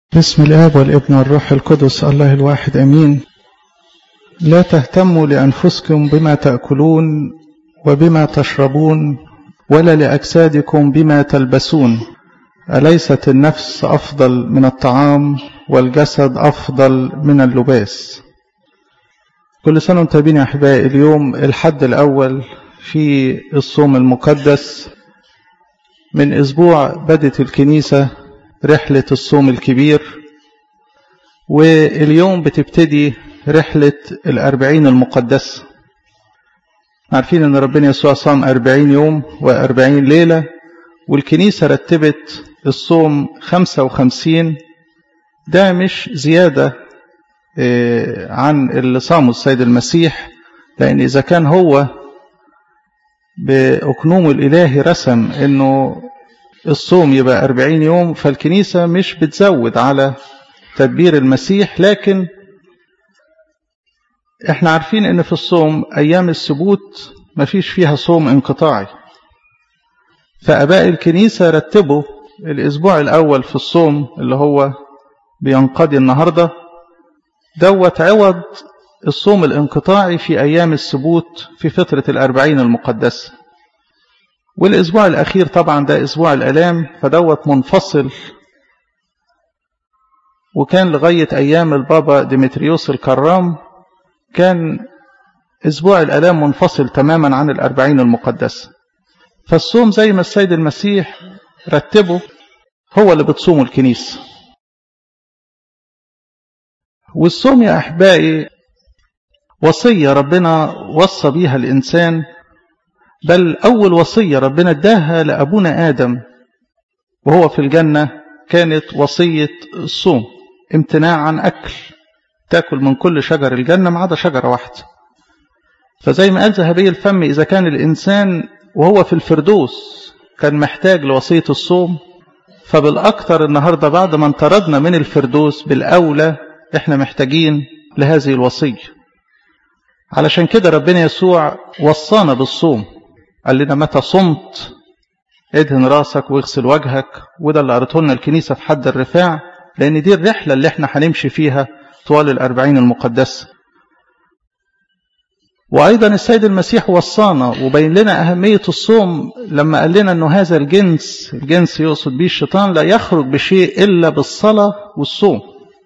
بسم الآب والابن والروح القدس الله الواحد أمين لا تهتموا لأنفسكم بما تأكلون وبما تشربون ولا لأجسادكم بما تلبسون أليست النفس أفضل من الطعام والجسد أفضل من اللباس كل سنة وانتم طيبين يا أحبائي اليوم الحد الأول في الصوم المقدس من أسبوع بدت الكنيسة رحلة الصوم الكبير واليوم بتبتدي رحلة الأربعين المقدسة عارفين أن ربنا يسوع صام أربعين يوم وأربعين ليلة والكنيسة رتبت الصوم خمسة وخمسين ده مش زيادة عن اللي صامه السيد المسيح لأن إذا كان هو بأكنوم الإلهي رسم أنه الصوم يبقى أربعين يوم فالكنيسة مش بتزود على تدبير المسيح لكن احنا عارفين ان في الصوم ايام السبوت مفيش فيها صوم انقطاعي فاباء الكنيسة رتبوا الاسبوع الاول في الصوم اللي هو بينقضي النهاردة دوت عوض الصوم الانقطاعي في ايام السبوت في فترة الاربعين المقدسة والاسبوع الاخير طبعا ده اسبوع الالام فدوت منفصل وكان لغاية ايام البابا ديمتريوس الكرام كان اسبوع الالام منفصل تماما عن الاربعين المقدسة فالصوم زي ما السيد المسيح رتبه هو اللي بتصومه الكنيسة والصوم يا احبائي وصية ربنا وصى بيها الانسان بل أول وصية ربنا اداها لأبونا آدم وهو في الجنة كانت وصية الصوم امتناع عن أكل تاكل من كل شجر الجنة ما عدا شجرة واحدة فزي ما قال ذهبي الفم إذا كان الإنسان وهو في الفردوس كان محتاج لوصية الصوم فبالأكثر النهاردة بعد ما انطردنا من الفردوس بالأولى احنا محتاجين لهذه الوصية علشان كده ربنا يسوع وصانا بالصوم قال لنا متى صمت ادهن راسك واغسل وجهك وده اللي قرته لنا الكنيسة في حد الرفاع لأن دي الرحلة اللي احنا هنمشي فيها طوال الأربعين المقدسة وأيضا السيد المسيح وصانا وبين لنا أهمية الصوم لما قال لنا أنه هذا الجنس الجنس يقصد به الشيطان لا يخرج بشيء إلا بالصلاة والصوم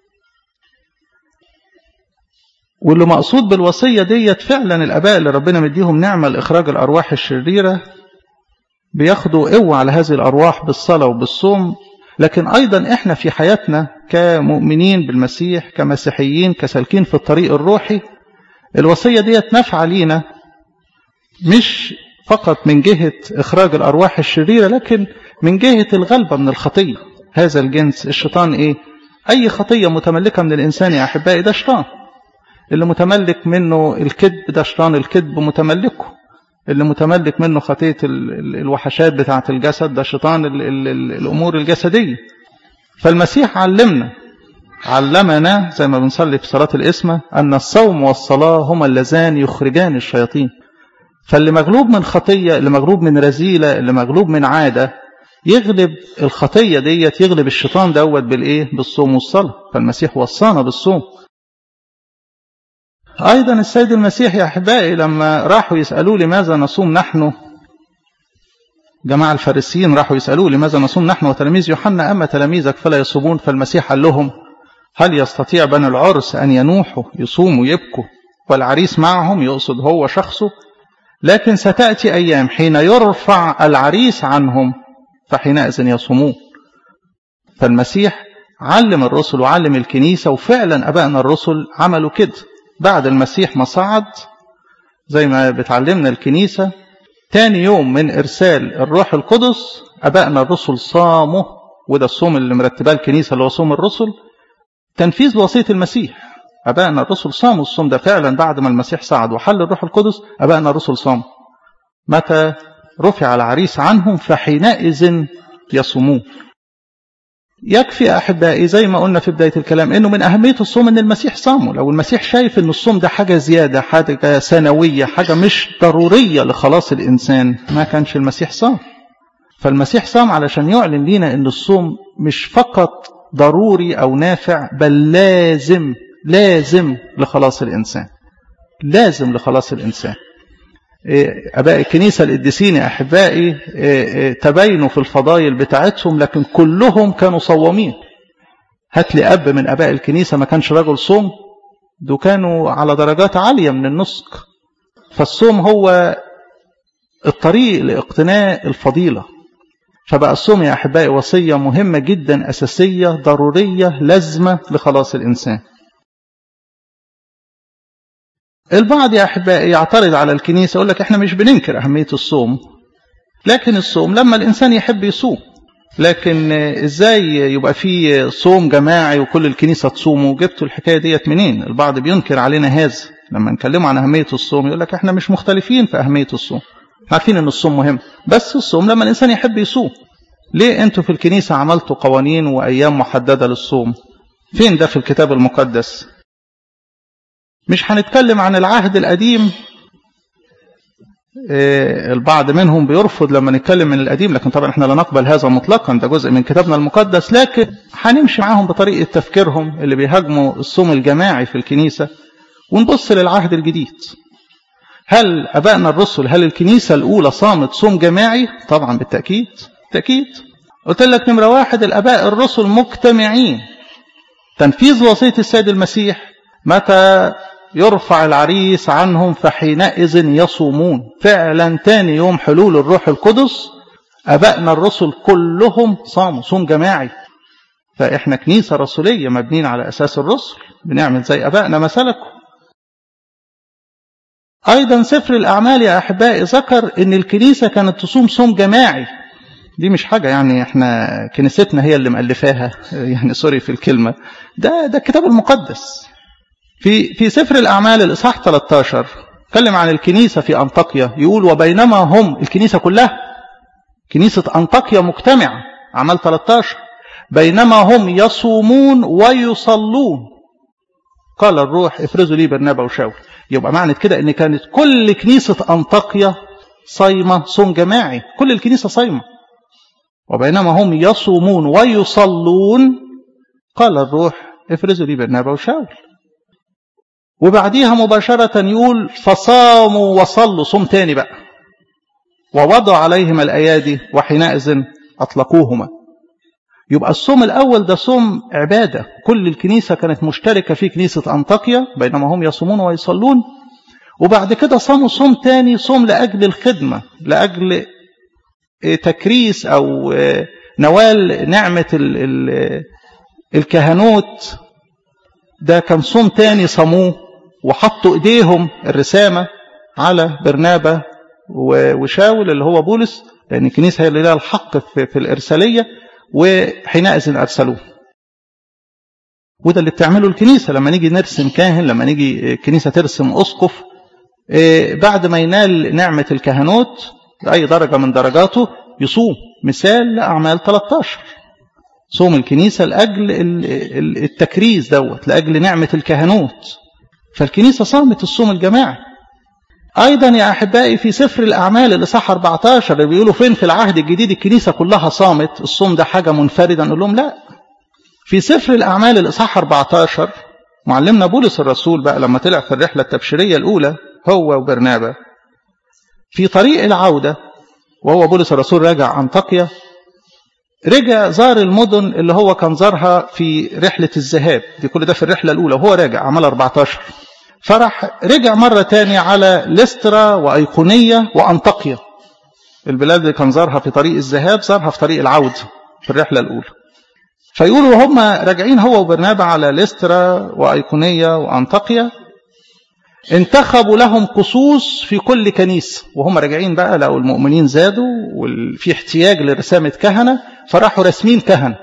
واللي مقصود بالوصية ديت فعلا الأباء اللي ربنا مديهم نعمة لإخراج الأرواح الشريرة بياخدوا قوة على هذه الأرواح بالصلاة وبالصوم لكن أيضا إحنا في حياتنا كمؤمنين بالمسيح كمسيحيين كسالكين في الطريق الروحي الوصية ديت نافعة لينا مش فقط من جهة إخراج الأرواح الشريرة لكن من جهة الغلبة من الخطية هذا الجنس الشيطان إيه أي خطية متملكة من الإنسان يا أحبائي ده شيطان اللي متملك منه الكذب ده شيطان الكذب متملكه اللي متملك منه خطية الوحشات بتاعة الجسد ده شيطان ال ال ال الأمور الجسدية فالمسيح علمنا علمنا زي ما بنصلي في صلاة الإسمة أن الصوم والصلاة هما اللذان يخرجان الشياطين فاللي مغلوب من خطية اللي مغلوب من رزيلة اللي مغلوب من عادة يغلب الخطية ديت يغلب الشيطان دوت بالإيه بالصوم والصلاة فالمسيح وصانا بالصوم أيضا السيد المسيح يا أحبائي لما راحوا يسألوه لماذا نصوم نحن جماعة الفارسيين راحوا يسألوه لماذا نصوم نحن وتلاميذ يوحنا أما تلاميذك فلا يصومون فالمسيح قال لهم هل يستطيع بني العرس أن ينوحوا يصوموا يبكوا والعريس معهم يقصد هو شخصه لكن ستأتي أيام حين يرفع العريس عنهم فحينئذ يصومون فالمسيح علم الرسل وعلم الكنيسة وفعلا أبائنا الرسل عملوا كده بعد المسيح ما صعد زي ما بتعلمنا الكنيسة تاني يوم من إرسال الروح القدس أبائنا الرسل صاموا وده الصوم اللي مرتباه الكنيسة اللي هو صوم الرسل تنفيذ لوصية المسيح أبائنا الرسل صاموا الصوم ده فعلا بعد ما المسيح صعد وحل الروح القدس أبائنا الرسل صاموا متى رفع العريس عنهم فحينئذ يصومون يكفي أحبائي زي ما قلنا في بداية الكلام إنه من أهمية الصوم إن المسيح صامه لو المسيح شايف إن الصوم ده حاجة زيادة حاجة سنوية حاجة مش ضرورية لخلاص الإنسان ما كانش المسيح صام فالمسيح صام علشان يعلن لنا إن الصوم مش فقط ضروري أو نافع بل لازم لازم لخلاص الإنسان لازم لخلاص الإنسان أباء الكنيسة القديسين أحبائي تبينوا في الفضائل بتاعتهم لكن كلهم كانوا صوامين هات لي أب من أباء الكنيسة ما كانش رجل صوم دول كانوا على درجات عالية من النسك فالصوم هو الطريق لاقتناء الفضيلة فبقى الصوم يا أحبائي وصية مهمة جدا أساسية ضرورية لازمة لخلاص الإنسان البعض يا أحبائي يعترض على الكنيسة يقول لك إحنا مش بننكر أهمية الصوم لكن الصوم لما الإنسان يحب يصوم لكن إزاي يبقى في صوم جماعي وكل الكنيسة تصوم وجبتوا الحكاية ديت منين البعض بينكر علينا هذا لما نكلموا عن أهمية الصوم يقول لك إحنا مش مختلفين في أهمية الصوم عارفين ان الصوم مهم بس الصوم لما الانسان يحب يصوم ليه انتوا في الكنيسة عملتوا قوانين وايام محددة للصوم فين ده في الكتاب المقدس مش هنتكلم عن العهد القديم إيه البعض منهم بيرفض لما نتكلم من القديم لكن طبعا احنا لا نقبل هذا مطلقا ده جزء من كتابنا المقدس لكن هنمشي معاهم بطريقة تفكيرهم اللي بيهاجموا الصوم الجماعي في الكنيسة ونبص للعهد الجديد هل أبائنا الرسل هل الكنيسة الأولى صامت صوم جماعي طبعا بالتأكيد تأكيد قلت لك نمرة واحد الأباء الرسل مجتمعين تنفيذ وصية السيد المسيح متى يرفع العريس عنهم فحينئذ يصومون فعلا تاني يوم حلول الروح القدس أبائنا الرسل كلهم صاموا صوم جماعي فإحنا كنيسة رسولية مبنين على أساس الرسل بنعمل زي أبائنا ما سلكوا أيضا سفر الأعمال يا أحبائي ذكر أن الكنيسة كانت تصوم صوم جماعي دي مش حاجة يعني احنا كنيستنا هي اللي مألفاها يعني سوري في الكلمة ده ده الكتاب المقدس في في سفر الأعمال الإصحاح 13 اتكلم عن الكنيسة في أنطاكيا يقول وبينما هم الكنيسة كلها كنيسة أنطاكيا مجتمعة أعمال 13 بينما هم يصومون ويصلون قال الروح افرزوا لي برنابا وشاول يبقى معنى كده ان كانت كل كنيسة أنطاكيا صايمة صوم جماعي كل الكنيسة صايمة وبينما هم يصومون ويصلون قال الروح افرزوا لي برنابا وشاول وبعديها مباشرة يقول فصاموا وصلوا صوم تاني بقى ووضع عليهم الأيادي وحينئذ أطلقوهما يبقى الصوم الأول ده صوم عبادة كل الكنيسة كانت مشتركة في كنيسة أنطاكيا بينما هم يصومون ويصلون وبعد كده صاموا صوم تاني صوم لأجل الخدمة لأجل تكريس أو نوال نعمة الكهنوت ده كان صوم تاني صاموه وحطوا ايديهم الرسامة على برنابة وشاول اللي هو بولس لأن الكنيسة هي اللي لها الحق في الإرسالية وحينئذ أرسلوه وده اللي بتعمله الكنيسة لما نيجي نرسم كاهن لما نيجي الكنيسة ترسم أسقف بعد ما ينال نعمة الكهنوت أي درجة من درجاته يصوم مثال لأعمال 13 صوم الكنيسة لأجل التكريس دوت لأجل نعمة الكهنوت فالكنيسة صامت الصوم الجماعي أيضا يا أحبائي في سفر الأعمال اللي صح 14 اللي بيقولوا فين في العهد الجديد الكنيسة كلها صامت الصوم ده حاجة منفردة نقول لهم لا في سفر الأعمال الإصحاح 14 معلمنا بولس الرسول بقى لما طلع في الرحلة التبشيرية الأولى هو وبرنابا في طريق العودة وهو بولس الرسول راجع أنطاكيا رجع زار المدن اللي هو كان زارها في رحلة الذهاب دي كل ده في الرحلة الأولى وهو راجع عمل 14 فرح رجع مرة تاني على لسترا وأيقونية وأنطاكيا البلاد اللي كان زارها في طريق الذهاب زارها في طريق العودة في الرحلة الأولى فيقولوا هم راجعين هو وبرنابا على لسترا وأيقونية وأنطاكيا انتخبوا لهم قصوص في كل كنيسة وهم راجعين بقى لقوا المؤمنين زادوا وفي احتياج لرسامة كهنة فراحوا رسمين كهنة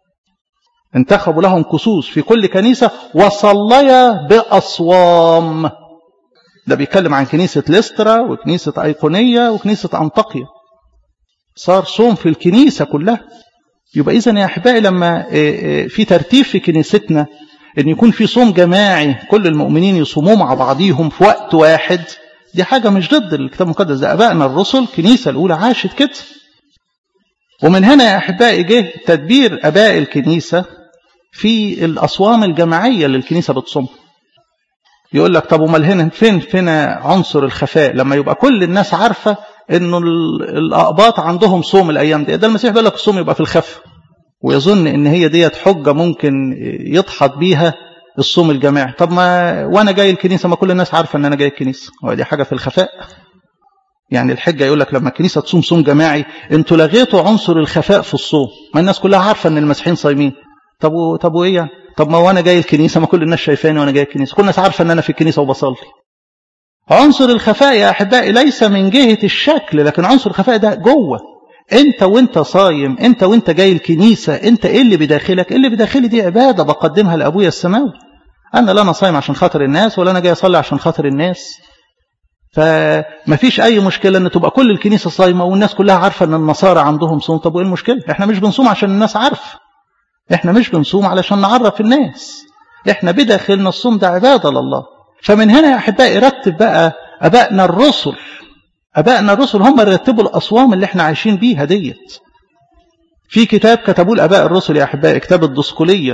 انتخبوا لهم قصوص في كل كنيسة وصليا بأصوام ده بيتكلم عن كنيسة لسترا وكنيسة أيقونية وكنيسة أنطاكيا صار صوم في الكنيسة كلها يبقى إذن يا أحبائي لما في ترتيب في كنيستنا ان يكون في صوم جماعي كل المؤمنين يصوموا مع بعضيهم في وقت واحد دي حاجة مش ضد الكتاب المقدس ده أبائنا الرسل الكنيسة الأولى عاشت كده ومن هنا يا أحبائي جه تدبير أباء الكنيسة في الأصوام الجماعية اللي الكنيسة بتصوم يقول لك طب امال هنا فين فين عنصر الخفاء لما يبقى كل الناس عارفة انه الأقباط عندهم صوم الأيام دي ده المسيح بيقول لك الصوم يبقى في الخف ويظن ان هي ديت حجة ممكن يضحط بيها الصوم الجماعي طب ما وانا جاي الكنيسة ما كل الناس عارفة ان انا جاي الكنيسة هو دي حاجة في الخفاء يعني الحجة يقول لك لما الكنيسة تصوم صوم جماعي انتوا لغيتوا عنصر الخفاء في الصوم ما الناس كلها عارفة ان المسيحيين صايمين طب و... طب وايه يعني طب ما وانا جاي الكنيسة ما كل الناس شايفاني وانا جاي الكنيسة كل الناس عارفة ان انا في الكنيسة وبصلي عنصر الخفاء يا احبائي ليس من جهة الشكل لكن عنصر الخفاء ده جوه انت وانت صايم انت وانت جاي الكنيسة انت ايه اللي بداخلك اللي بداخلي دي عبادة بقدمها لابويا السماوي انا لا انا صايم عشان خاطر الناس ولا انا جاي اصلي عشان خاطر الناس فما فيش اي مشكلة ان تبقى كل الكنيسة صايمة والناس كلها عارفة ان النصارى عندهم صوم طب وايه المشكلة احنا مش بنصوم عشان الناس عارفة احنا مش بنصوم علشان نعرف الناس احنا بداخلنا الصوم ده عبادة لله فمن هنا يا احبائي رتب بقى ابائنا الرسل ابائنا الرسل هم اللي رتبوا الاصوام اللي احنا عايشين بيها ديت في كتاب كتبوه الاباء الرسل يا احبائي كتاب الدسقليه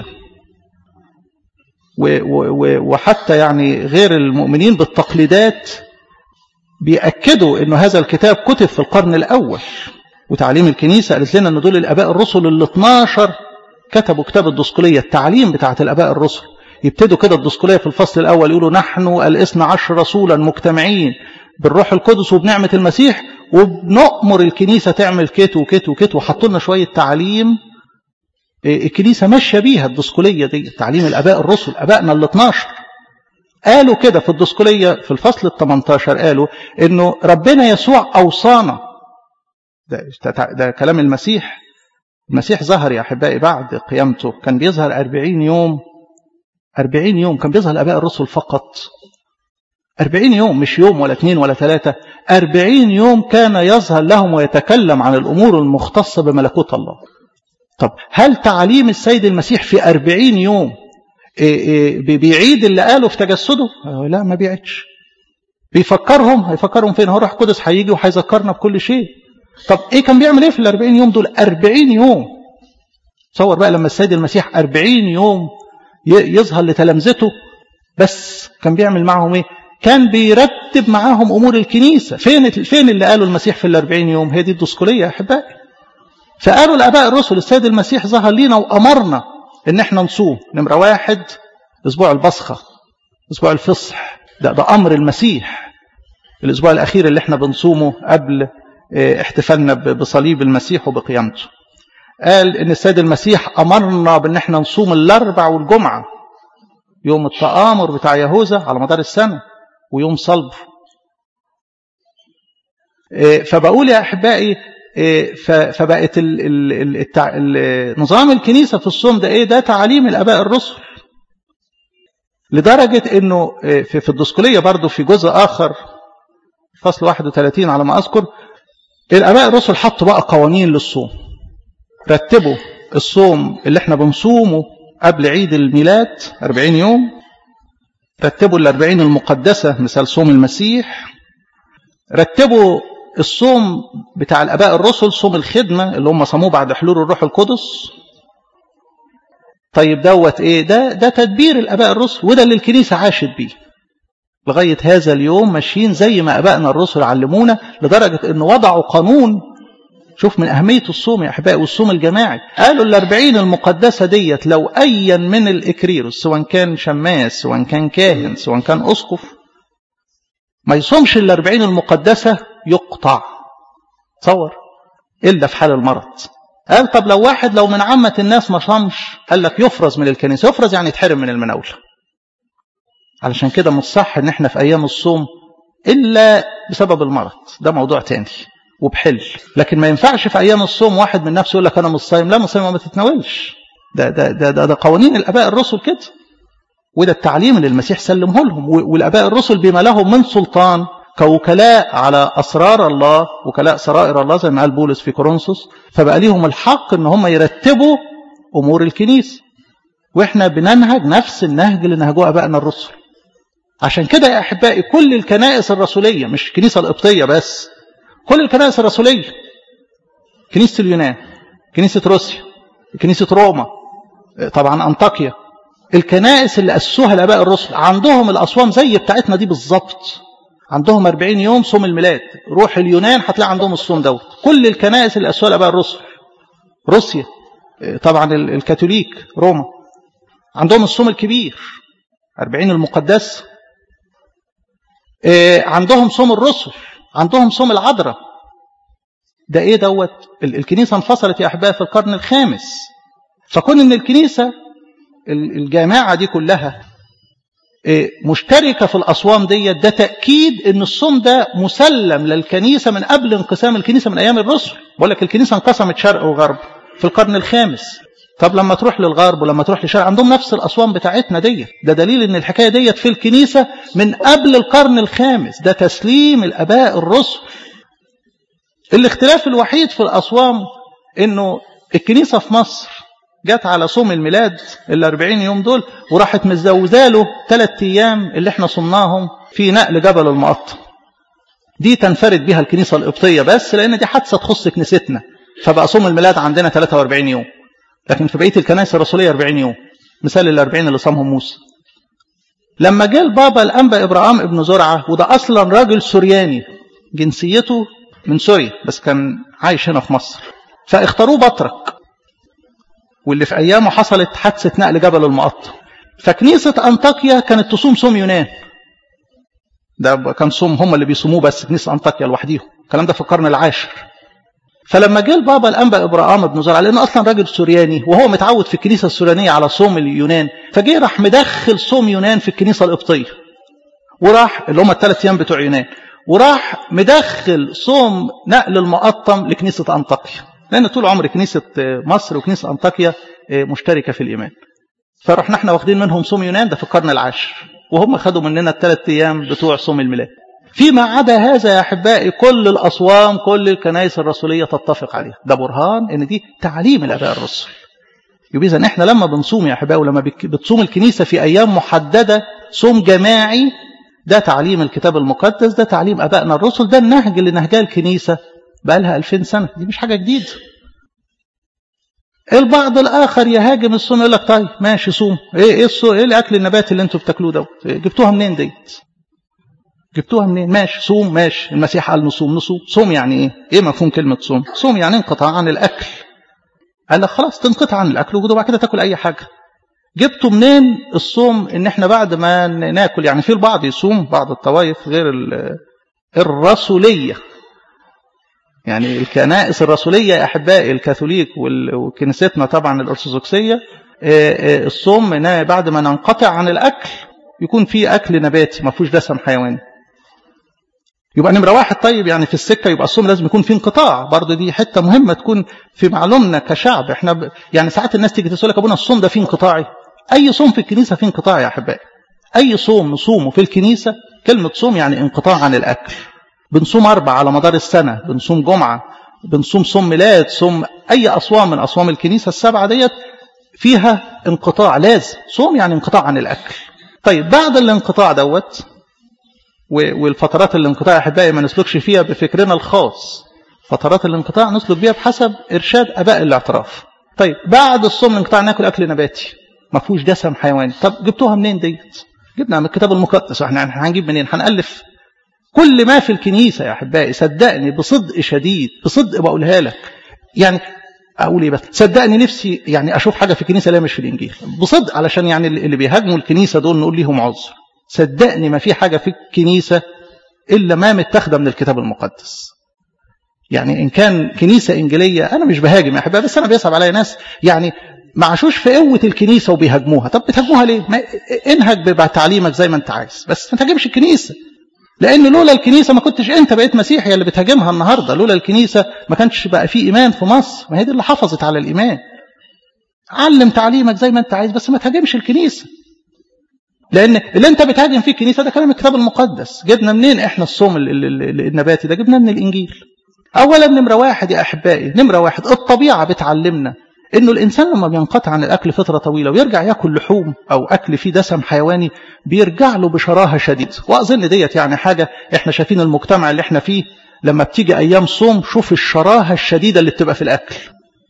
وحتى يعني غير المؤمنين بالتقليدات بيأكدوا أنه هذا الكتاب كتب في القرن الأول وتعليم الكنيسة قالت لنا أن دول الأباء الرسل ال 12 كتبوا كتاب الدسقلية التعليم بتاعت الأباء الرسل يبتدوا كده الدسقلية في الفصل الأول يقولوا نحن الاثنى عشر رسولا مجتمعين بالروح القدس وبنعمة المسيح وبنؤمر الكنيسة تعمل كت وكت وكت وحطوا لنا شوية تعليم الكنيسة ماشية بيها الدسقلية دي تعليم الأباء الرسل أبائنا ال 12 قالوا كده في الدسقلية في الفصل ال 18 قالوا إنه ربنا يسوع أوصانا ده, ده كلام المسيح المسيح ظهر يا أحبائي بعد قيامته كان بيظهر 40 يوم 40 يوم كان بيظهر الأباء الرسل فقط 40 يوم مش يوم ولا اثنين ولا ثلاثة 40 يوم كان يظهر لهم ويتكلم عن الأمور المختصة بملكوت الله طب هل تعليم السيد المسيح في 40 يوم بيعيد اللي قاله في تجسده لا ما بيعيدش بيفكرهم هيفكرهم فين هو روح القدس هيجي وهيذكرنا بكل شيء طب ايه كان بيعمل ايه في ال 40 يوم دول 40 يوم تصور بقى لما السيد المسيح 40 يوم يظهر لتلامذته بس كان بيعمل معهم ايه كان بيرتب معاهم امور الكنيسه فين فين اللي قاله المسيح في ال 40 يوم هي دي الدسقليه يا احبائي فقالوا الاباء الرسل السيد المسيح ظهر لينا وامرنا ان احنا نصوم نمره واحد اسبوع البصخه اسبوع الفصح ده ده امر المسيح الاسبوع الاخير اللي احنا بنصومه قبل احتفالنا بصليب المسيح وبقيامته قال ان السيد المسيح امرنا بان احنا نصوم الاربع والجمعه يوم التآمر بتاع يهوذا على مدار السنه ويوم صلبه فبقول يا احبائي فبقت ال ال ال نظام الكنيسة في الصوم ده ايه ده تعاليم الاباء الرسل لدرجة انه في الدسقلية برضو في جزء اخر فصل 31 على ما اذكر الاباء الرسل حطوا بقى قوانين للصوم رتبوا الصوم اللي احنا بنصومه قبل عيد الميلاد 40 يوم رتبوا الأربعين المقدسة مثال صوم المسيح رتبوا الصوم بتاع الاباء الرسل صوم الخدمه اللي هم صاموه بعد حلول الروح القدس طيب دوت ايه ده ده تدبير الاباء الرسل وده اللي الكنيسه عاشت بيه لغايه هذا اليوم ماشيين زي ما ابائنا الرسل علمونا لدرجه ان وضعوا قانون شوف من أهمية الصوم يا أحبائي والصوم الجماعي قالوا الأربعين المقدسة ديت لو أيا من الإكريروس سواء كان شماس سواء كان كاهن سواء كان أسقف ما يصومش الأربعين المقدسة يقطع تصور إلا في حال المرض قال طب لو واحد لو من عامة الناس ما صامش قال لك يفرز من الكنيسة يفرز يعني يتحرم من المناولة علشان كده مش صح ان احنا في ايام الصوم الا بسبب المرض ده موضوع تاني وبحل لكن ما ينفعش في ايام الصوم واحد من نفسه يقول لك انا مش صايم لا مش صايم ما تتناولش ده ده ده ده, ده قوانين الاباء الرسل كده وده التعليم اللي المسيح سلمه لهم والاباء الرسل بما لهم من سلطان كوكلاء على اسرار الله وكلاء سرائر الله زي ما قال بولس في كورنثوس فبقى ليهم الحق ان هم يرتبوا امور الكنيسه واحنا بننهج نفس النهج اللي نهجوه ابائنا الرسل عشان كده يا احبائي كل الكنائس الرسوليه مش الكنيسه القبطيه بس كل الكنائس الرسوليه كنيسه اليونان كنيسه روسيا كنيسه روما طبعا أنطاكيا الكنائس اللي أسسوها الآباء الرسل عندهم الأصوام زي بتاعتنا دي بالظبط عندهم 40 يوم صوم الميلاد روح اليونان هتلاقي عندهم الصوم دوت كل الكنائس اللي أسسوها الآباء الرسل روسيا طبعا الكاثوليك روما عندهم الصوم الكبير 40 المقدس عندهم صوم الرسل عندهم صوم العذراء ده ايه دوت الكنيسه انفصلت يا احبائي في القرن الخامس فكون ان الكنيسه الجامعه دي كلها مشتركه في الاصوام دي ده تاكيد ان الصوم ده مسلم للكنيسه من قبل انقسام الكنيسه من ايام الرسل بقول لك الكنيسه انقسمت شرق وغرب في القرن الخامس طب لما تروح للغرب ولما تروح للشرق عندهم نفس الاصوام بتاعتنا دي ده دليل ان الحكايه ديت في الكنيسه من قبل القرن الخامس ده تسليم الاباء الرسل الاختلاف الوحيد في الاصوام انه الكنيسه في مصر جت على صوم الميلاد ال 40 يوم دول وراحت مزوزه له ثلاث ايام اللي احنا صمناهم في نقل جبل المقطم دي تنفرد بها الكنيسه القبطيه بس لان دي حادثه تخص كنيستنا فبقى صوم الميلاد عندنا 43 يوم لكن في بقيه الكنائس الرسوليه 40 يوم مثال ال 40 اللي صامهم موسى لما جه البابا الانبا ابراهام ابن زرعه وده اصلا راجل سورياني جنسيته من سوريا بس كان عايش هنا في مصر فاختاروه بطرك واللي في ايامه حصلت حادثه نقل جبل المقطم فكنيسه انطاكيا كانت تصوم صوم يونان ده كان صوم هم اللي بيصوموه بس كنيسه انطاكيا لوحديهم الكلام ده في القرن العاشر فلما جه البابا الانبا ابراهام بن زرع لانه اصلا راجل سورياني وهو متعود في الكنيسه السوريانيه على صوم اليونان فجه راح مدخل صوم يونان في الكنيسه القبطيه وراح اللي هم الثلاث ايام بتوع يونان وراح مدخل صوم نقل المقطم لكنيسه انطاكيا لان طول عمر كنيسه مصر وكنيسه انطاكيا مشتركه في الايمان فرحنا احنا واخدين منهم صوم يونان ده في القرن العاشر وهم خدوا مننا الثلاث ايام بتوع صوم الميلاد فيما عدا هذا يا احبائي كل الاصوام كل الكنائس الرسوليه تتفق عليها ده برهان ان دي تعليم الاباء الرسل يبقى اذا احنا لما بنصوم يا احبائي ولما بتصوم الكنيسه في ايام محدده صوم جماعي ده تعليم الكتاب المقدس ده تعليم ابائنا الرسل ده النهج اللي نهجاه الكنيسه بقى لها 2000 سنه دي مش حاجه جديده البعض الاخر يهاجم الصوم يقول لك طيب ماشي صوم ايه ايه الصوم ايه الاكل النباتي اللي انتوا بتاكلوه دوت جبتوها منين ديت جبتوها منين ماشي صوم ماشي المسيح قال نصوم نصوم صوم يعني ايه ايه مفهوم كلمه صوم صوم يعني انقطاع عن الاكل قال لك خلاص تنقطع عن الاكل وبعد كده تاكل اي حاجه جبتوا منين الصوم ان احنا بعد ما ناكل يعني في البعض يصوم بعض الطوائف غير الرسوليه يعني الكنائس الرسوليه يا احبائي الكاثوليك وكنيستنا طبعا الارثوذكسيه الصوم بعد ما ننقطع عن الاكل يكون في اكل نباتي ما فيهوش دسم حيواني يبقى نمره واحد طيب يعني في السكه يبقى الصوم لازم يكون في انقطاع برضه دي حته مهمه تكون في معلومنا كشعب احنا ب... يعني ساعات الناس تيجي تقول لك ابونا الصوم ده فيه انقطاعي اي صوم في الكنيسه فيه انقطاع يا احبائي اي صوم نصومه في الكنيسه كلمه صوم يعني انقطاع عن الاكل بنصوم اربع على مدار السنه بنصوم جمعه بنصوم صوم ميلاد صوم اي اصوام من اصوام الكنيسه السبعه ديت فيها انقطاع لازم صوم يعني انقطاع عن الاكل طيب بعد الانقطاع دوت والفترات الانقطاع يا احبائي ما نسلكش فيها بفكرنا الخاص فترات الانقطاع نسلك بيها بحسب ارشاد اباء الاعتراف طيب بعد الصوم الانقطاع ناكل اكل نباتي ما فيهوش دسم حيواني طب جبتوها منين ديت جبنا من الكتاب المقدس احنا هنجيب منين هنالف كل ما في الكنيسه يا احبائي صدقني بصدق شديد بصدق بقولها لك يعني اقول ايه بس صدقني نفسي يعني اشوف حاجه في الكنيسه لا مش في الانجيل بصدق علشان يعني اللي بيهاجموا الكنيسه دول نقول ليهم عذر صدقني ما في حاجه في الكنيسه الا ما متاخده من الكتاب المقدس يعني ان كان كنيسه انجيليه انا مش بهاجم يا احبائي بس انا بيصعب عليا ناس يعني ما عاشوش في قوه الكنيسه وبيهاجموها طب بتهاجموها ليه ما انهج بتعليمك زي ما انت عايز بس ما تهاجمش الكنيسه لان لولا الكنيسه ما كنتش انت بقيت مسيحي اللي بتهاجمها النهارده لولا الكنيسه ما كانش بقى في ايمان في مصر ما هي دي اللي حافظت على الايمان علم تعليمك زي ما انت عايز بس ما تهاجمش الكنيسه لان اللي انت بتهاجم فيه الكنيسه ده كلام الكتاب المقدس جبنا منين احنا الصوم النباتي ده جبنا من الانجيل اولا نمره واحد يا احبائي نمره واحد الطبيعه بتعلمنا انه الانسان لما بينقطع عن الاكل فتره طويله ويرجع ياكل لحوم او اكل فيه دسم حيواني بيرجع له بشراهه شديده واظن ديت يعني حاجه احنا شايفين المجتمع اللي احنا فيه لما بتيجي ايام صوم شوف الشراهه الشديده اللي بتبقى في الاكل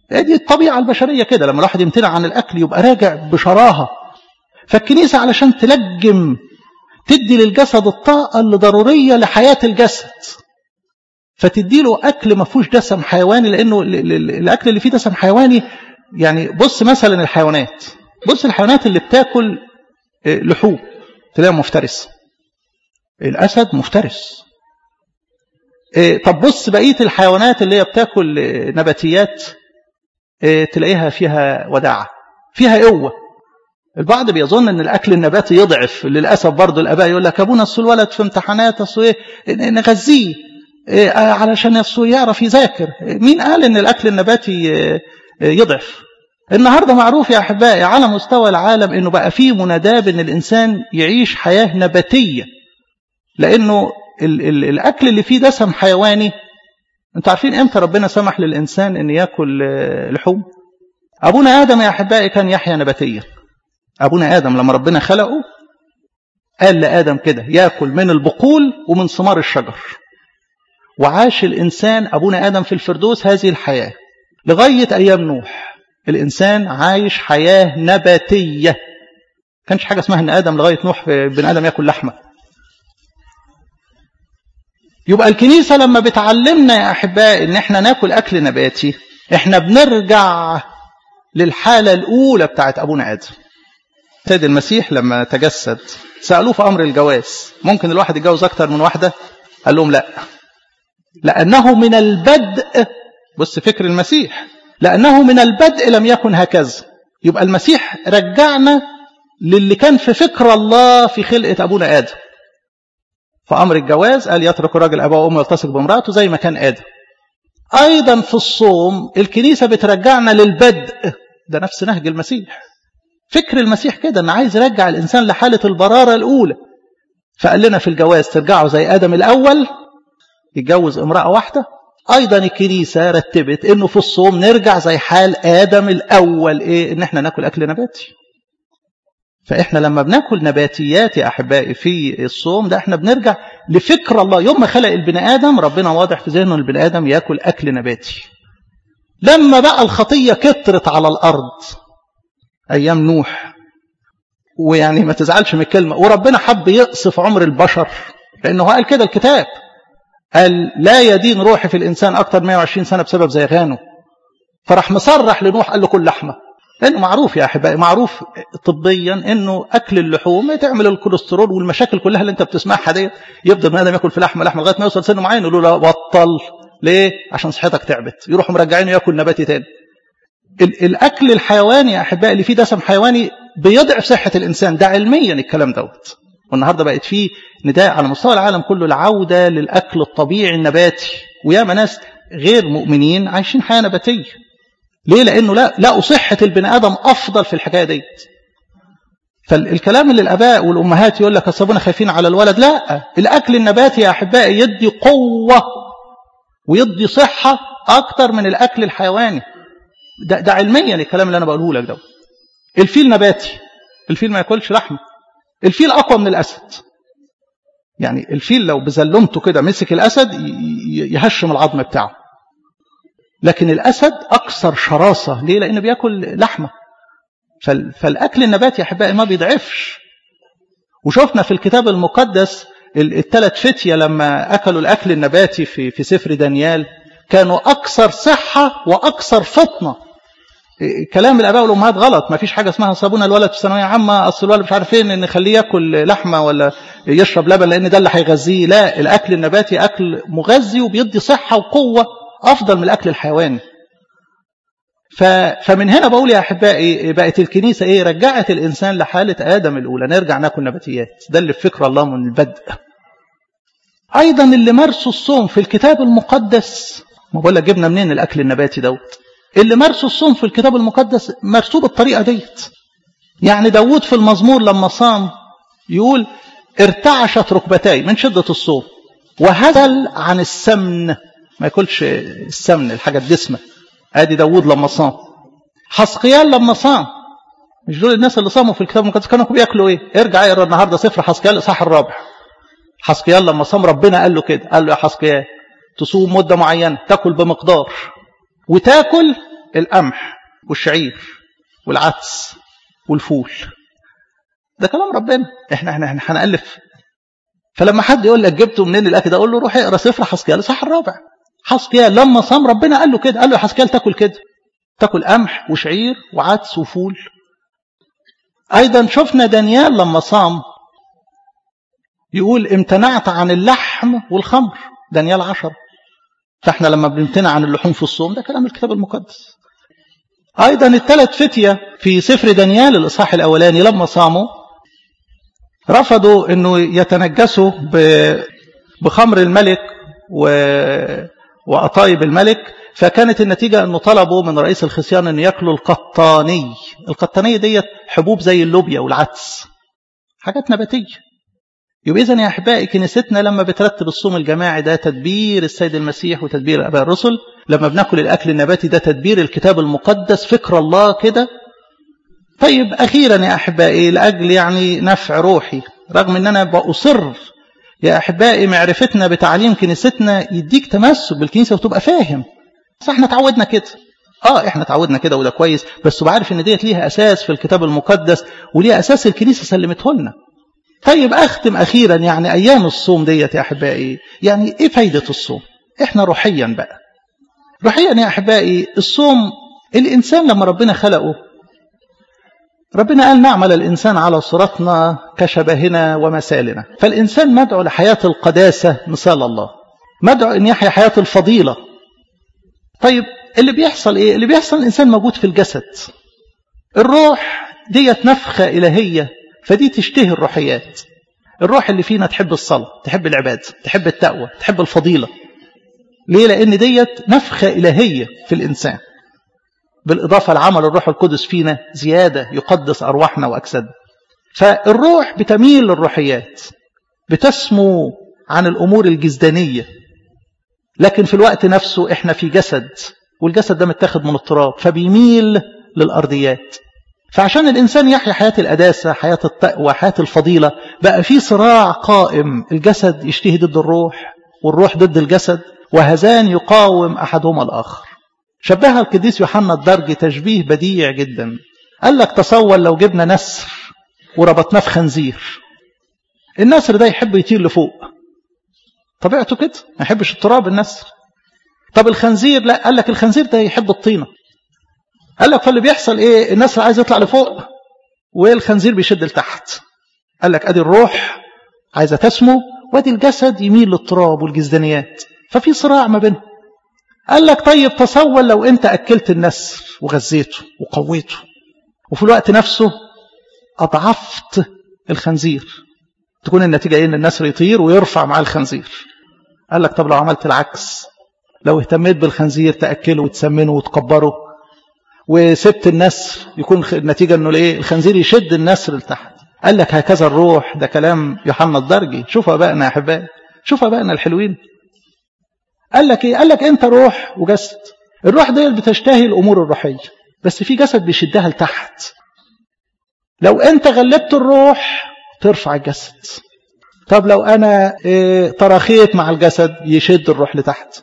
دي الطبيعة البشرية كده لما الواحد يمتنع عن الأكل يبقى راجع بشراهة فالكنيسة علشان تلجم تدي للجسد الطاقة اللي ضرورية لحياة الجسد فتدي له أكل ما فيهوش دسم حيواني لأنه الأكل اللي فيه دسم حيواني يعني بص مثلا الحيوانات بص الحيوانات اللي بتاكل لحوم تلاقيها مفترس الأسد مفترس طب بص بقية الحيوانات اللي هي بتاكل نباتيات تلاقيها فيها وداعة فيها قوة البعض بيظن ان الاكل النباتي يضعف للاسف برضه الاباء يقول لك ابونا اصل الولد في امتحانات اصل ايه نغذيه إيه علشان اصل يعرف يذاكر مين قال ان الاكل النباتي يضعف النهارده معروف يا احبائي على مستوى العالم انه بقى فيه مناداه ان الانسان يعيش حياه نباتيه لانه ال ال الاكل اللي فيه دسم حيواني انتوا عارفين امتى ربنا سمح للانسان ان ياكل لحوم ابونا ادم يا احبائي كان يحيا نباتيا أبونا آدم لما ربنا خلقه قال لآدم كده يأكل من البقول ومن ثمار الشجر وعاش الإنسان أبونا آدم في الفردوس هذه الحياة لغاية أيام نوح الإنسان عايش حياة نباتية كانش حاجة اسمها أن آدم لغاية نوح بن آدم يأكل لحمة يبقى الكنيسة لما بتعلمنا يا أحبائي أن احنا ناكل أكل نباتي احنا بنرجع للحالة الأولى بتاعت أبونا آدم سيد المسيح لما تجسد سألوه في أمر الجواز ممكن الواحد يتجوز أكتر من واحدة قال لهم لا لأنه من البدء بص فكر المسيح لأنه من البدء لم يكن هكذا يبقى المسيح رجعنا للي كان في فكر الله في خلقة أبونا آدم في أمر الجواز قال يترك الراجل أباه وأمه يلتصق بامرأته زي ما كان آدم أيضا في الصوم الكنيسة بترجعنا للبدء ده نفس نهج المسيح فكر المسيح كده ان عايز يرجع الانسان لحاله البراره الاولى فقال لنا في الجواز ترجعوا زي ادم الاول يتجوز امراه واحده ايضا الكنيسه رتبت انه في الصوم نرجع زي حال ادم الاول ايه ان احنا ناكل اكل نباتي فاحنا لما بناكل نباتيات يا احبائي في الصوم ده احنا بنرجع لفكر الله يوم ما خلق البني ادم ربنا واضح في ذهنه البني ادم ياكل اكل نباتي لما بقى الخطيه كترت على الارض أيام نوح ويعني ما تزعلش من الكلمة وربنا حب يقصف عمر البشر لأنه قال كده الكتاب قال لا يدين روحي في الإنسان أكتر 120 سنة بسبب زيغانه فراح مصرح لنوح قال له كل لحمة لأنه معروف يا أحبائي معروف طبيا أنه أكل اللحوم تعمل الكوليسترول والمشاكل كلها اللي أنت بتسمعها ديت يفضل بني آدم ياكل في لحمة لحمة لغاية ما يوصل سن معين يقولوا له بطل ليه؟ عشان صحتك تعبت يروحوا مرجعينه ياكل نباتي تاني الأكل الحيواني يا أحبائي اللي فيه دسم حيواني بيضعف صحة الإنسان ده علميا الكلام دوت والنهاردة بقت فيه نداء على مستوى العالم كله العودة للأكل الطبيعي النباتي وياما ناس غير مؤمنين عايشين حياة نباتية ليه لأنه لا لقوا صحة البني آدم أفضل في الحكاية ديت فالكلام اللي الآباء والأمهات يقول لك أصابونا خايفين على الولد لا الأكل النباتي يا أحبائي يدي قوة ويدي صحة أكتر من الأكل الحيواني ده, ده علميا الكلام اللي انا بقوله لك ده الفيل نباتي الفيل ما ياكلش لحمه الفيل اقوى من الاسد يعني الفيل لو بزلمته كده مسك الاسد يهشم العظم بتاعه لكن الاسد اكثر شراسه ليه لانه بياكل لحمه فالاكل النباتي يا احبائي ما بيضعفش وشفنا في الكتاب المقدس الثلاث فتيه لما اكلوا الاكل النباتي في في سفر دانيال كانوا اكثر صحه واكثر فطنه كلام الاباء والامهات غلط ما فيش حاجه اسمها صابونه الولد في ثانويه عامه اصل الولد مش عارف فين ان نخليه ياكل لحمه ولا يشرب لبن لان ده اللي هيغذيه لا الاكل النباتي اكل مغذي وبيدي صحه وقوه افضل من الاكل الحيواني فمن هنا بقول يا احبائي بقت الكنيسه ايه رجعت الانسان لحاله ادم الاولى نرجع ناكل نباتيات ده اللي في فكر الله من البدء ايضا اللي مارسوا الصوم في الكتاب المقدس ما بقول لك جبنا منين الاكل النباتي دوت اللي مارسوا الصوم في الكتاب المقدس مارسوه بالطريقه ديت يعني داود في المزمور لما صام يقول ارتعشت ركبتاي من شده الصوم وهزل عن السمن ما ياكلش السمن الحاجه الدسمه ادي داود لما صام حسقيال لما صام مش دول الناس اللي صاموا في الكتاب المقدس كانوا بياكلوا ايه ارجع اقرا النهارده سفر حسقيال الاصحاح الرابع حسقيال لما صام ربنا قال له كده قال له يا حسقيال تصوم مده معينه تاكل بمقدار وتاكل القمح والشعير والعدس والفول ده كلام ربنا احنا احنا احنا هنألف فلما حد يقول لك جبته منين الاكل ده اقول له روح اقرا سفر حسكيال صح الرابع حسكيال لما صام ربنا قال له كده قال له يا حسكيال تاكل كده تاكل قمح وشعير وعدس وفول ايضا شفنا دانيال لما صام يقول امتنعت عن اللحم والخمر دانيال عشر فاحنا لما بنمتنع عن اللحوم في الصوم ده كلام الكتاب المقدس ايضا الثلاث فتيه في سفر دانيال الاصحاح الاولاني لما صاموا رفضوا انه يتنجسوا بخمر الملك و... وقطايب الملك فكانت النتيجة أنه طلبوا من رئيس الخصيان أن يأكلوا القطاني القطانية ديت حبوب زي اللوبيا والعدس حاجات نباتية يبقى إذن يا أحبائي كنيستنا لما بترتب الصوم الجماعي ده تدبير السيد المسيح وتدبير أباء الرسل لما بناكل الأكل النباتي ده تدبير الكتاب المقدس فكر الله كده طيب أخيرا يا أحبائي لأجل يعني نفع روحي رغم أن أنا بأصر يا أحبائي معرفتنا بتعليم كنيستنا يديك تمسك بالكنيسة وتبقى فاهم صح احنا تعودنا كده اه احنا تعودنا كده وده كويس بس بعرف ان ديت ليها اساس في الكتاب المقدس وليها اساس الكنيسه سلمته لنا طيب اختم اخيرا يعني ايام الصوم ديت يا احبائي يعني ايه فايده الصوم احنا روحيا بقى روحيا يا احبائي الصوم الانسان لما ربنا خلقه ربنا قال نعمل الإنسان على صورتنا كشبهنا ومثالنا فالإنسان مدعو لحياة القداسة مثال الله مدعو أن يحيا حياة الفضيلة طيب اللي بيحصل إيه؟ اللي بيحصل الإنسان موجود في الجسد الروح ديت نفخة إلهية فدي تشتهي الروحيات الروح اللي فينا تحب الصلاة تحب العبادة تحب التقوى تحب الفضيلة ليه لأن ديت نفخة إلهية في الإنسان بالإضافة لعمل الروح القدس فينا زيادة يقدس أرواحنا وأجسادنا فالروح بتميل للروحيات بتسمو عن الأمور الجزدانية لكن في الوقت نفسه إحنا في جسد والجسد ده متاخد من التراب فبيميل للأرضيات فعشان الإنسان يحيا حياة الأداسة حياة التقوى حياة الفضيلة بقى في صراع قائم الجسد يشتهي ضد الروح والروح ضد الجسد وهذان يقاوم أحدهما الآخر شبهها القديس يوحنا الدرجي تشبيه بديع جدا قال لك تصور لو جبنا نسر وربطناه في خنزير النسر ده يحب يطير لفوق طبيعته كده ما يحبش التراب النسر طب الخنزير لا قال لك الخنزير ده يحب الطينه قال لك فاللي بيحصل ايه النسر عايز يطلع لفوق والخنزير بيشد لتحت قال لك ادي الروح عايزه تسمو وادي الجسد يميل للتراب والجزدانيات ففي صراع ما بينهم قال لك طيب تصور لو انت اكلت النسر وغذيته وقويته وفي الوقت نفسه اضعفت الخنزير تكون النتيجه ايه ان النسر يطير ويرفع مع الخنزير قال لك طب لو عملت العكس لو اهتميت بالخنزير تاكله وتسمنه وتكبره وسبت النسر يكون النتيجه انه الايه الخنزير يشد النسر لتحت قال لك هكذا الروح ده كلام يوحنا الدرجي شوفوا بقى يا احبائي شوفوا بقى الحلوين قال لك ايه قال لك انت روح وجسد الروح ديت بتشتهي الامور الروحيه بس في جسد بيشدها لتحت لو انت غلبت الروح ترفع الجسد طب لو انا إيه تراخيت مع الجسد يشد الروح لتحت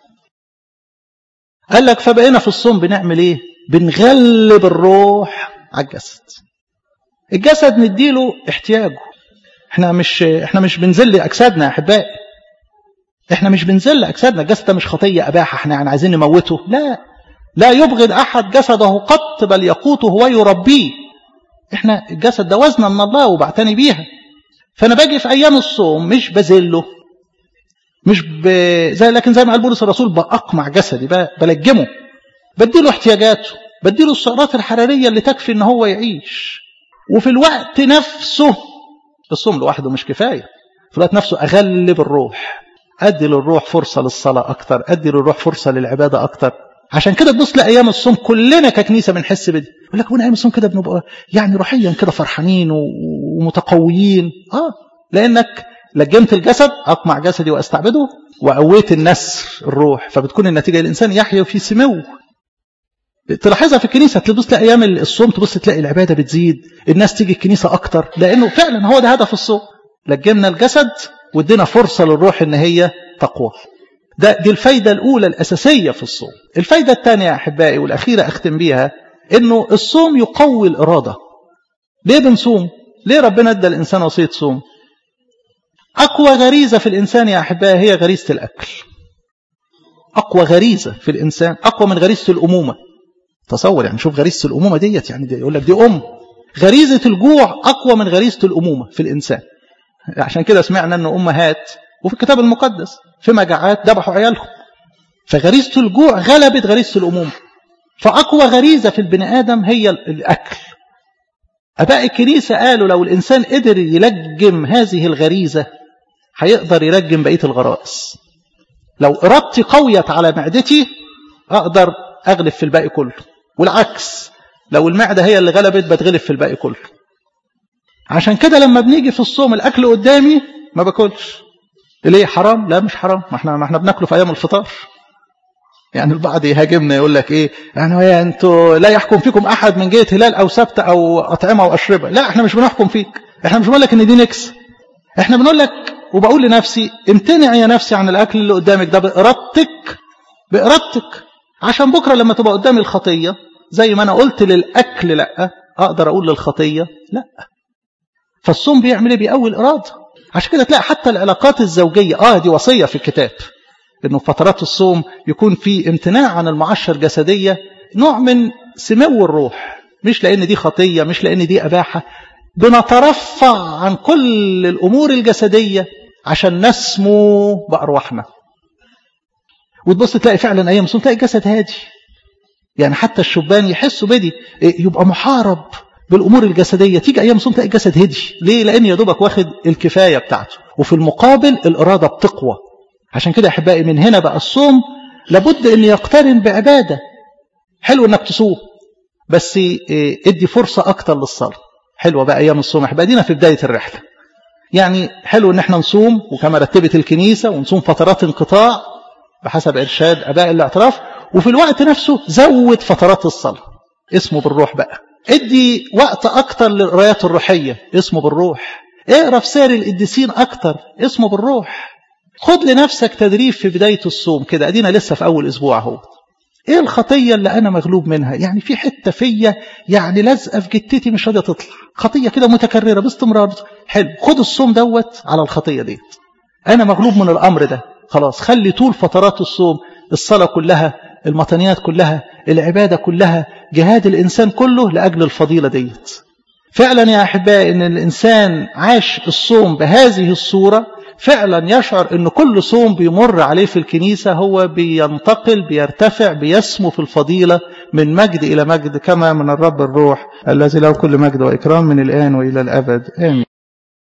قال لك فبقينا في الصوم بنعمل ايه بنغلب الروح على الجسد الجسد نديله احتياجه احنا مش احنا مش بنذل اجسادنا يا احبائي احنا مش بنذل اجسادنا الجسد ده مش خطيه اباحه احنا يعني عايزين نموته لا لا يبغض احد جسده قط بل يقوته ويربيه احنا الجسد ده وزنه من الله وبعتني بيها فانا باجي في ايام الصوم مش بذله مش ب... زي لكن زي ما قال بولس الرسول باقمع جسدي بلجمه بديله احتياجاته بديله السعرات الحراريه اللي تكفي ان هو يعيش وفي الوقت نفسه الصوم لوحده مش كفايه في الوقت نفسه اغلب الروح ادي للروح فرصه للصلاه اكتر ادي للروح فرصه للعباده اكتر عشان كده تبص لايام الصوم كلنا ككنيسه بنحس بدي يقول لك وانا ايام الصوم كده بنبقى يعني روحيا كده فرحانين ومتقويين اه لانك لجمت الجسد اقمع جسدي واستعبده وقويت النسر الروح فبتكون النتيجه الانسان يحيا في سمو تلاحظها في الكنيسه تبص تلاقي ايام الصوم تبص تلاقي العباده بتزيد الناس تيجي الكنيسه اكتر لانه فعلا هو ده هدف الصوم لجمنا الجسد وادينا فرصه للروح ان هي تقوى ده دي الفايدة الأولى الأساسية في الصوم الفايدة الثانية يا أحبائي والأخيرة أختم بيها إنه الصوم يقوي الإرادة ليه بنصوم ليه ربنا ادى الإنسان وصية صوم أقوى غريزة في الإنسان يا أحبائي هي غريزة الأكل أقوى غريزة في الإنسان أقوى من غريزة الأمومة تصور يعني شوف غريزة الأمومة ديت يعني دي يقول لك دي أم غريزة الجوع أقوى من غريزة الأمومة في الإنسان عشان كده سمعنا أن أمهات وفي الكتاب المقدس في مجاعات ذبحوا عيالهم فغريزة الجوع غلبت غريزة الأمومة فأقوى غريزة في البني آدم هي الأكل أباء الكنيسة قالوا لو الإنسان قدر يلجم هذه الغريزة هيقدر يلجم بقية الغرائز لو إرادتي قويت على معدتي أقدر أغلب في الباقي كله والعكس لو المعدة هي اللي غلبت بتغلب في الباقي كله عشان كده لما بنيجي في الصوم الأكل قدامي ما باكلش ليه حرام لا مش حرام ما احنا ما احنا بناكله في أيام الفطار يعني البعض يهاجمنا يقول لك ايه يعني هي انتوا لا يحكم فيكم احد من جهه هلال او سبت او اطعمه او اشربه لا احنا مش بنحكم فيك احنا مش بنقول لك ان دي نكس احنا بنقول لك وبقول لنفسي امتنع يا نفسي عن الاكل اللي قدامك ده بارادتك بارادتك عشان بكره لما تبقى قدامي الخطيه زي ما انا قلت للاكل لا اقدر اقول للخطيه لا فالصوم بيعمل ايه بيقوي الاراده عشان كده تلاقي حتى العلاقات الزوجيه اه دي وصيه في الكتاب انه فترات الصوم يكون في امتناع عن المعاشره الجسديه نوع من سمو الروح مش لان دي خطيه مش لان دي اباحه بنترفع عن كل الامور الجسديه عشان نسمو بارواحنا وتبص تلاقي فعلا ايام الصوم تلاقي الجسد هادي يعني حتى الشبان يحسوا بدي يبقى محارب بالامور الجسديه تيجي ايام الصوم تلاقي الجسد هدي ليه لان يا دوبك واخد الكفايه بتاعته وفي المقابل الاراده بتقوى عشان كده احبائي من هنا بقى الصوم لابد ان يقترن بعباده حلو انك تصوم بس ادي فرصه اكتر للصلاه حلوه بقى ايام الصوم احبائي دينا في بدايه الرحله يعني حلو ان احنا نصوم وكما رتبت الكنيسه ونصوم فترات انقطاع بحسب ارشاد اباء الاعتراف وفي الوقت نفسه زود فترات الصلاه اسمه بالروح بقى ادي وقت اكتر للقرايات الروحيه اسمه بالروح اقرا في سير القديسين اكتر اسمه بالروح خد لنفسك تدريب في بدايه الصوم كده ادينا لسه في اول اسبوع اهو ايه الخطيه اللي انا مغلوب منها يعني في حته فيا يعني لازقه في جتتي مش راضيه تطلع خطيه كده متكرره باستمرار حلو خد الصوم دوت على الخطيه ديت انا مغلوب من الامر ده خلاص خلي طول فترات الصوم الصلاه كلها المطنيات كلها العباده كلها جهاد الانسان كله لاجل الفضيله ديت فعلا يا احبائي ان الانسان عاش الصوم بهذه الصوره فعلا يشعر ان كل صوم بيمر عليه في الكنيسه هو بينتقل بيرتفع بيسمو في الفضيله من مجد الى مجد كما من الرب الروح الذي له كل مجد واكرام من الان والى الابد امين